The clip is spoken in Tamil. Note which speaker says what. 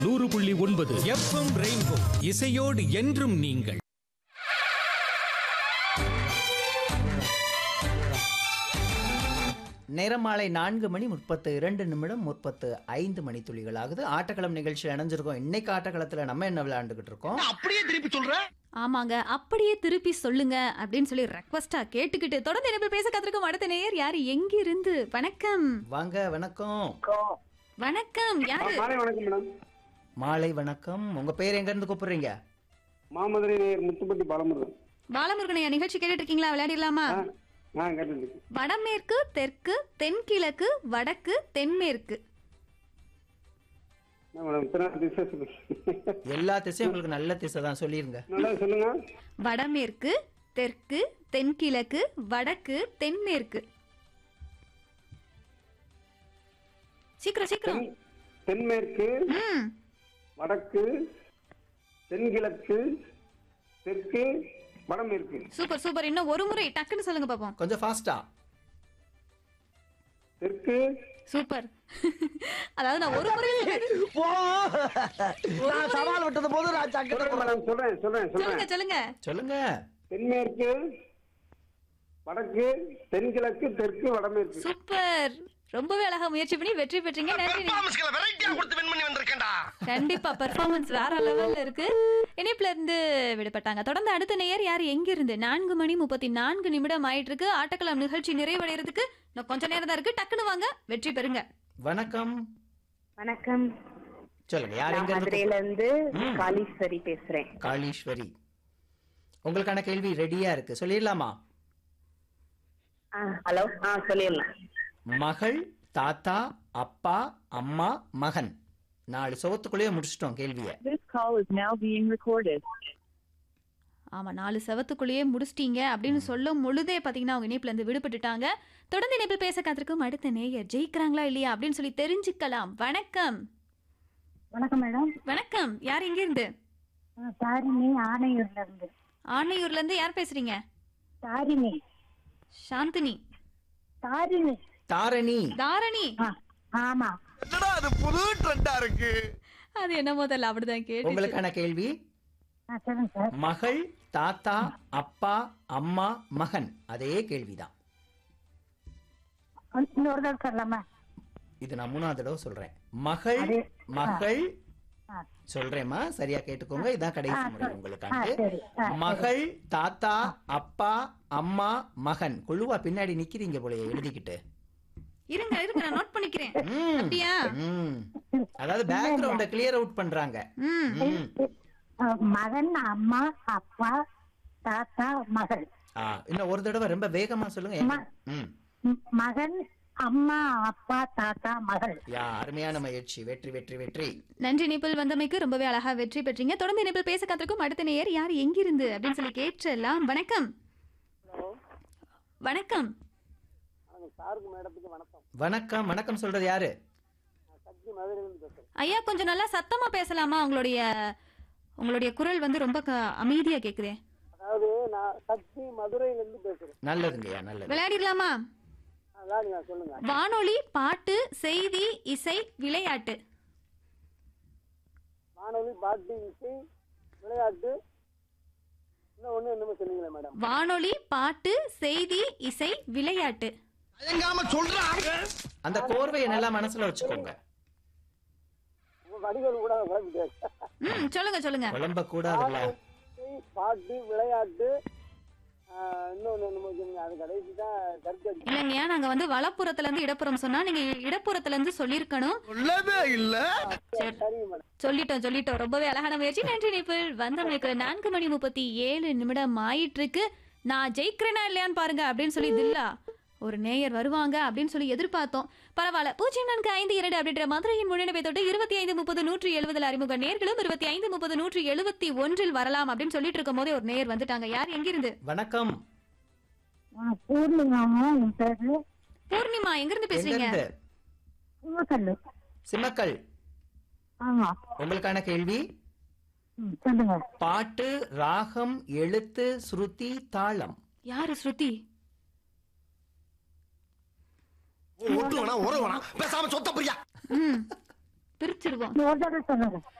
Speaker 1: நூறு புள்ளி ஒன்பது எஃப்எம் ரெயின்போ இசையோடு என்றும் நீங்கள்
Speaker 2: நேரம் மாலை நான்கு மணி முப்பத்து இரண்டு நிமிடம் முப்பத்து ஐந்து மணி துளிகள் ஆகுது ஆட்டக்களம் நிகழ்ச்சியில் இணைஞ்சிருக்கோம் இன்னைக்கு ஆட்டக்களத்தில் நம்ம என்ன விளையாண்டுகிட்டு இருக்கோம்
Speaker 3: அப்படியே திருப்பி சொல்ற
Speaker 4: ஆமாங்க அப்படியே திருப்பி சொல்லுங்க அப்படின்னு சொல்லி ரெக்வஸ்டா கேட்டுக்கிட்டு தொடர்ந்து என்ன பேச கத்திருக்கும் அடுத்த நேயர் யாரு எங்கிருந்து வணக்கம்
Speaker 2: வாங்க வணக்கம்
Speaker 4: வணக்கம் யாரு
Speaker 5: மாலை வணக்கம் மேடம்
Speaker 2: மாலை வணக்கம் உங்க பேர் எங்க இருந்து கூப்பிடுறீங்க
Speaker 5: மாமதுரை நேயர் முத்துப்பட்டி பாலமுருகன்
Speaker 4: பாலமுருகனையா நிகழ்ச்சி கேட்டுட்டு இருக்கீங்களா விளையாடிடலாமா
Speaker 5: ஆ ஆ கேட்டுருக்கு
Speaker 4: வடமேற்கு தெற்கு தென்கிழக்கு வடக்கு தென்மேற்கு
Speaker 5: என்ன மேடம் இத்தனை திசை சொல்லு
Speaker 2: எல்லா திசையும் உங்களுக்கு நல்ல திசை தான் சொல்லிருங்க
Speaker 5: நல்லா சொல்லுங்க
Speaker 4: வடமேற்கு தெற்கு தென்கிழக்கு வடக்கு தென்மேற்கு சீக்கிரம் சீக்கிரம்
Speaker 5: தென் தென்மேற்கு
Speaker 4: ம்
Speaker 5: வடக்கு தென்கிழக்கு தெற்கு வடமேற்கு
Speaker 4: சூப்பர் சூப்பர் இன்னும் ஒரு முறை டக்குன்னு சொல்லுங்க பாப்போம்
Speaker 2: கொஞ்சம் ஃபாஸ்டா
Speaker 5: தெற்கு
Speaker 4: சூப்பர் அதாவது நான் ஒரு முறை
Speaker 3: நான் சவால் விட்டது போது நான் சக்கரை
Speaker 5: சொல்றேன் மேடம் சொல்றேன் சொல்றேன்
Speaker 4: சொல்லுங்க
Speaker 5: சொல்றேன்
Speaker 4: சொல்லுங்க
Speaker 2: சொல்லுங்க
Speaker 5: தென்மேற்கு வடக்கு தென்கிழக்கு தெற்கு வடமேற்கு
Speaker 4: சூப்பர் ரொம்பவே அழகா முயற்சி பண்ணி வெற்றி பெற்றீங்க நன்றி
Speaker 3: வெரைட்டியா கொடுத்து வின் பண்ணி வந்திருக்கேன்டா
Speaker 4: கண்டிப்பா பெர்ஃபார்மன்ஸ் வேற லெவல்ல இருக்கு இணைப்புல இருந்து விடுபட்டாங்க தொடர்ந்து அடுத்த நேயர் யார் எங்க இருந்து நான்கு மணி முப்பத்தி நான்கு நிமிடம் ஆயிட்டு இருக்கு ஆட்டக்களம் நிகழ்ச்சி நிறைவடைறதுக்கு இன்னும் கொஞ்ச நேரம் தான் இருக்கு டக்குன்னு வாங்க வெற்றி பெறுங்க
Speaker 2: வணக்கம்
Speaker 6: வணக்கம்
Speaker 2: சொல்லுங்க யார்
Speaker 6: நான்
Speaker 2: எங்க இருந்து
Speaker 6: மதுரையில இருந்து
Speaker 2: ம்.
Speaker 6: காளீஸ்வரி பேசுறேன்
Speaker 2: காளீஸ்வரி உங்களுக்கான கேள்வி ரெடியா இருக்கு சொல்லிடலாமா
Speaker 6: ஹலோ ஆ சொல்லிடலாம்
Speaker 2: மகள் தாத்தா அப்பா அம்மா மகன் நாலு சுவத்துக்குள்ளேயே முடிச்சிட்டோம் கேள்வியை
Speaker 7: This call is now being recorded.
Speaker 4: ஆமா நாலு செவத்துக்குள்ளேயே முடிச்சிட்டீங்க அப்படின்னு சொல்லும் பொழுதே பாத்தீங்கன்னா அவங்க இணைப்புல இருந்து விடுபட்டுட்டாங்க தொடர்ந்து இணைப்பில் பேச காத்திருக்கும் அடுத்த நேயர் ஜெயிக்கிறாங்களா இல்லையா அப்படின்னு சொல்லி தெரிஞ்சுக்கலாம் வணக்கம்
Speaker 8: வணக்கம் மேடம்
Speaker 4: வணக்கம் யார் எங்க இருந்து
Speaker 8: தாரிணி ஆணையூர்ல இருந்து
Speaker 4: ஆணையூர்ல இருந்து யார் பேசுறீங்க
Speaker 8: தாரிணி
Speaker 4: சாந்தினி
Speaker 8: தாரிணி
Speaker 2: தாரணி
Speaker 4: தாரணி
Speaker 8: ஆ, ஆமா
Speaker 3: என்னடா அது புது ட்ரெண்டா இருக்கு
Speaker 4: அது என்ன முதல்ல அப்படிதான் கேட்டு
Speaker 2: உங்களுக்கான கேள்வி
Speaker 8: ஆ, சொல்லுங்க சார்
Speaker 2: மகள் தாத்தா அப்பா அம்மா மகன் அதே கேள்விதான்
Speaker 8: இன்னொரு தடவை சொல்லலாமா
Speaker 2: இது நான் மூணாவது தடவை சொல்றேன் மகள்
Speaker 8: அது-
Speaker 2: மகள்
Speaker 8: ஆ.
Speaker 2: சொல்றேம்மா சரியா கேட்டுக்கோங்க இதான் கடைசி
Speaker 8: ஆ,
Speaker 2: முறை
Speaker 8: சரி.
Speaker 2: உங்களுக்கான
Speaker 8: ஆ, சரி. ஆ, சரி.
Speaker 2: மகள் தாத்தா அப்பா அம்மா மகன் குழுவா பின்னாடி நிக்கிறீங்க போலயே எழுதிக்கிட்டு
Speaker 4: இருங்க இருங்க நான் நோட் பண்ணிக்கிறேன்
Speaker 2: ம்.
Speaker 4: அப்படியா
Speaker 2: ம். அதாவது பேக்ரவுண்ட கிளியர் அவுட் பண்றாங்க
Speaker 4: ம்
Speaker 2: ம்.
Speaker 8: ஆ, மகன் அம்மா அப்பா தாத்தா மகள்
Speaker 2: ஆ, இன்னும் ஒரு தடவை ரொம்ப வேகமா சொல்லுங்க
Speaker 8: அம்மா.
Speaker 2: ம்.
Speaker 8: ம், மகன் அம்மா அப்பா தாத்தா மகள்
Speaker 2: யா அருமையான முயற்சி வெற்றி வெற்றி வெற்றி
Speaker 4: நன்றி இணைப்பில் வந்தமைக்கு ரொம்பவே அழகா வெற்றி பெற்றீங்க தொடர்ந்து இணைப்பில் பேச காத்திருக்கும் அடுத்த நேயர் யார் எங்கிருந்து அப்படின்னு சொல்லி கேட்டெல்லாம் வணக்கம் வணக்கம்
Speaker 5: சாருக்கு மேடத்துக்கு வணக்கம்
Speaker 2: வணக்கம் வணக்கம் சொல்றது யாரு
Speaker 5: சக்தி மதுரையிலிருந்து பேசுறேன்
Speaker 4: ஐயா கொஞ்சம் நல்லா சத்தமா பேசலாமா உங்களுடைய உங்களுடைய குரல் வந்து ரொம்ப க- அமைதியா கேக்குதே
Speaker 5: அதாவது நான் சக்தி மதுரையிலிருந்து பேசுறேன்
Speaker 2: நல்லதுங்கய்யா நல்லது
Speaker 4: விளையாடிடலாமா
Speaker 5: அதான் நீங்க சொல்லுங்க
Speaker 4: வானொலி பாட்டு செய்தி இசை விளையாட்டு
Speaker 5: வானொலி பாட்டு இசை விளையாட்டு இன்னும் ஒண்ணு என்னமோ சொன்னீங்களே மேடம்
Speaker 4: வானொலி பாட்டு செய்தி இசை விளையாட்டு
Speaker 3: அயங்காம சொல்றாங்க
Speaker 2: அந்த கோர்வையை நல்லா மனசுல வச்சுக்கோங்க
Speaker 5: உங்க வடிகள் கூட குழம்பிட்டேன்
Speaker 4: ம் சொல்லுங்க சொல்லுங்க
Speaker 2: குழம்ப கூடாதுல்ல
Speaker 5: இசை, பாட்டு விளையாட்டு ஆஹ், இன்னொன்னு என்னமோ சொன்னீங்க அது கடைசி தான் கருத்து
Speaker 4: இல்லைங்கய்யா நாங்க வந்து வலப்புறத்துல இருந்து இடப்புறம் சொன்னா நீங்க இடப்புறத்துல இருந்து சொல்லிருக்கணும்
Speaker 3: சொல்லவே இல்ல
Speaker 5: சரிங்க மேடம்
Speaker 4: சொல்லிட்டோம் சொல்லிட்டோம் ரொம்பவே அழகான முயற்சி நன்றி நிப்பிள் வந்தமைக்கு நான்கு மணி முப்பத்தி ஏழு நிமிடம் ஆயிட்டு இருக்கு நான் ஜெயிக்கிறேனா இல்லையான்னு பாருங்க அப்படின்னு சொல்லி தில்லா ஒரு நேயர் வருவாங்க அப்படின்னு சொல்லி எதிர்பார்த்தோம் பரவாயில்ல பூஜ்ஜியம் நான்கு ஐந்து இரண்டு அப்படின்ற மதுரையின் முன்னெடுப்பை தொட்டு இருபத்தி ஐந்து முப்பது நூற்றி எழுபதுல அறிமுக நேர்களும் இருபத்தி ஐந்து முப்பது நூற்றி எழுபத்தி ஒன்றில் வரலாம் அப்படின்னு சொல்லிட்டு இருக்கும் போதே ஒரு நேயர் வந்துட்டாங்க யார் எங்கிருந்து
Speaker 2: வணக்கம்
Speaker 8: ஆ, பூர்ணிமாமா என் பேரு
Speaker 4: பூர்ணிமா எங்கிருந்து
Speaker 2: எங்க
Speaker 4: பேசுறீங்க
Speaker 2: இருந்து
Speaker 8: சிவக்கல்லு
Speaker 2: சிம்மக்கல்
Speaker 8: ஆமா
Speaker 2: உங்களுக்கான கேள்வி
Speaker 8: ம், சொல்லுங்க
Speaker 2: பாட்டு ராகம் எழுத்து ஸ்ருதி தாளம்
Speaker 4: யாரு ஸ்ருதி
Speaker 3: ஒட்டு வேணா உர வேணா பேசாம சொத்த பிரியா
Speaker 4: ம் பிரிச்சிருவோம்
Speaker 8: ஒரு தடவை சொல்லுங்க